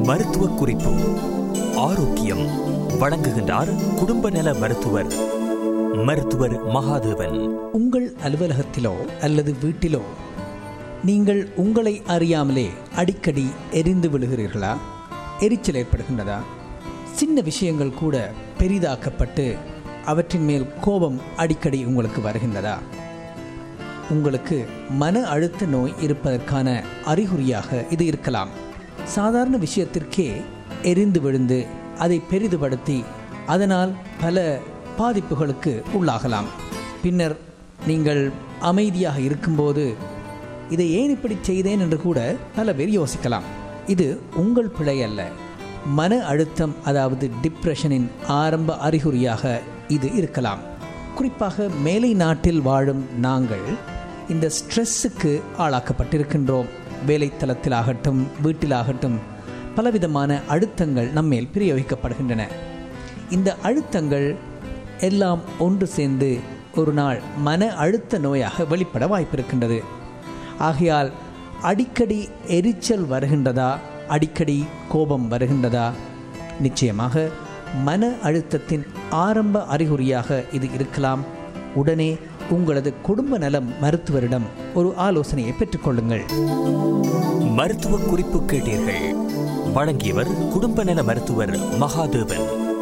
மருத்துவ குறிப்பு ஆரோக்கியம் வழங்குகின்றார் குடும்ப நல மருத்துவர் மருத்துவர் மகாதேவன் உங்கள் அலுவலகத்திலோ அல்லது வீட்டிலோ நீங்கள் உங்களை அறியாமலே அடிக்கடி எரிந்து விழுகிறீர்களா எரிச்சல் ஏற்படுகின்றதா சின்ன விஷயங்கள் கூட பெரிதாக்கப்பட்டு அவற்றின் மேல் கோபம் அடிக்கடி உங்களுக்கு வருகின்றதா உங்களுக்கு மன அழுத்த நோய் இருப்பதற்கான அறிகுறியாக இது இருக்கலாம் சாதாரண விஷயத்திற்கே எரிந்து விழுந்து அதை பெரிதுபடுத்தி அதனால் பல பாதிப்புகளுக்கு உள்ளாகலாம் பின்னர் நீங்கள் அமைதியாக இருக்கும்போது இதை ஏன் இப்படி செய்தேன் என்று கூட பல பேர் யோசிக்கலாம் இது உங்கள் பிழை அல்ல மன அழுத்தம் அதாவது டிப்ரெஷனின் ஆரம்ப அறிகுறியாக இது இருக்கலாம் குறிப்பாக மேலை நாட்டில் வாழும் நாங்கள் இந்த ஸ்ட்ரெஸ்ஸுக்கு ஆளாக்கப்பட்டிருக்கின்றோம் வேலைத்தளத்திலாகட்டும் வீட்டிலாகட்டும் பலவிதமான அழுத்தங்கள் நம்மேல் பிரயோகிக்கப்படுகின்றன இந்த அழுத்தங்கள் எல்லாம் ஒன்று சேர்ந்து ஒரு நாள் மன அழுத்த நோயாக வெளிப்பட வாய்ப்பிருக்கின்றது ஆகையால் அடிக்கடி எரிச்சல் வருகின்றதா அடிக்கடி கோபம் வருகின்றதா நிச்சயமாக மன அழுத்தத்தின் ஆரம்ப அறிகுறியாக இது இருக்கலாம் உடனே உங்களது குடும்ப நலம் மருத்துவரிடம் ஒரு ஆலோசனையை பெற்றுக்கொள்ளுங்கள் மருத்துவ குறிப்பு கேட்டீர்கள் வழங்கியவர் குடும்ப நல மருத்துவர் மகாதேவன்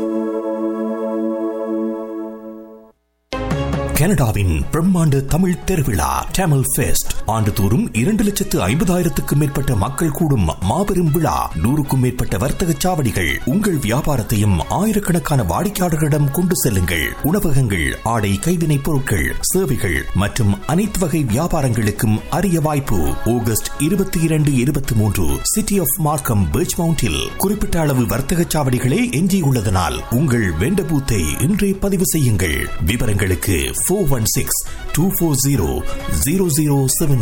கனடாவின் பிரம்மாண்ட தமிழ் திருவிழா டேமல் ஃபெஸ்ட் ஆண்டுதோறும் இரண்டு லட்சத்து ஐம்பதாயிரத்துக்கும் மேற்பட்ட மக்கள் கூடும் மாபெரும் விழா நூறுக்கும் மேற்பட்ட வர்த்தக சாவடிகள் உங்கள் வியாபாரத்தையும் ஆயிரக்கணக்கான வாடிக்கையாளர்களிடம் கொண்டு செல்லுங்கள் உணவகங்கள் ஆடை கைவினைப் பொருட்கள் சேவைகள் மற்றும் அனைத்து வகை வியாபாரங்களுக்கும் அரிய வாய்ப்பு ஆகஸ்ட் இருபத்தி இரண்டு இருபத்தி மூன்று சிட்டி ஆஃப் மார்க்கம் பீச் மவுண்டில் குறிப்பிட்ட அளவு வர்த்தக சாவடிகளே எஞ்சியுள்ளதனால் உங்கள் வெண்ட பூத்தை இன்றே பதிவு செய்யுங்கள் விவரங்களுக்கு four one six two four zero zero zero seven